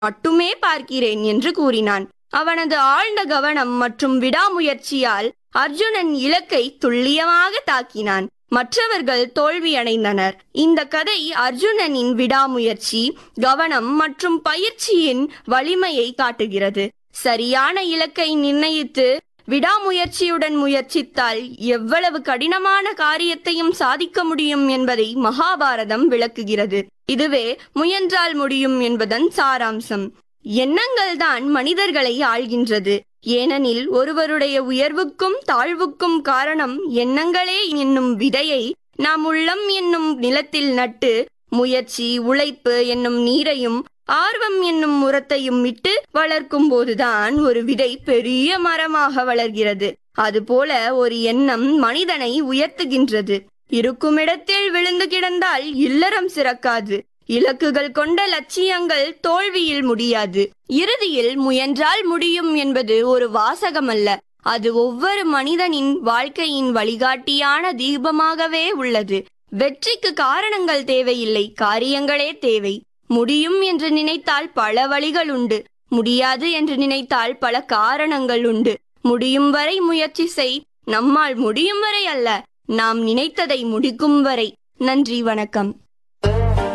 மட்டுமே பார்க்கிறேன் என்று கூறினான் அவனது ஆழ்ந்த கவனம் மற்றும் விடாமுயற்சியால் அர்ஜுனன் இலக்கை துல்லியமாக தாக்கினான் மற்றவர்கள் தோல்வியடைந்தனர் இந்த கதை அர்ஜுனனின் விடாமுயற்சி கவனம் மற்றும் பயிற்சியின் வலிமையை காட்டுகிறது சரியான இலக்கை நிர்ணயித்து விடாமுயற்சியுடன் முயற்சித்தால் எவ்வளவு கடினமான காரியத்தையும் சாதிக்க முடியும் என்பதை மகாபாரதம் விளக்குகிறது இதுவே முயன்றால் முடியும் என்பதன் சாராம்சம் எண்ணங்கள்தான் மனிதர்களை ஆள்கின்றது ஏனெனில் ஒருவருடைய உயர்வுக்கும் தாழ்வுக்கும் காரணம் எண்ணங்களே என்னும் விதையை நாம் உள்ளம் என்னும் நிலத்தில் நட்டு முயற்சி உழைப்பு என்னும் நீரையும் ஆர்வம் என்னும் உரத்தையும் இட்டு வளர்க்கும் போதுதான் ஒரு விதை பெரிய மரமாக வளர்கிறது அதுபோல ஒரு எண்ணம் மனிதனை உயர்த்துகின்றது இருக்குமிடத்தில் விழுந்து கிடந்தால் இல்லறம் சிறக்காது இலக்குகள் கொண்ட லட்சியங்கள் தோல்வியில் முடியாது இறுதியில் முயன்றால் முடியும் என்பது ஒரு வாசகமல்ல அது ஒவ்வொரு மனிதனின் வாழ்க்கையின் வழிகாட்டியான தீபமாகவே உள்ளது வெற்றிக்கு காரணங்கள் தேவையில்லை காரியங்களே தேவை முடியும் என்று நினைத்தால் பல வழிகள் உண்டு முடியாது என்று நினைத்தால் பல காரணங்கள் உண்டு முடியும் வரை முயற்சி செய் நம்மால் முடியும் வரை அல்ல நாம் நினைத்ததை முடிக்கும் வரை நன்றி வணக்கம்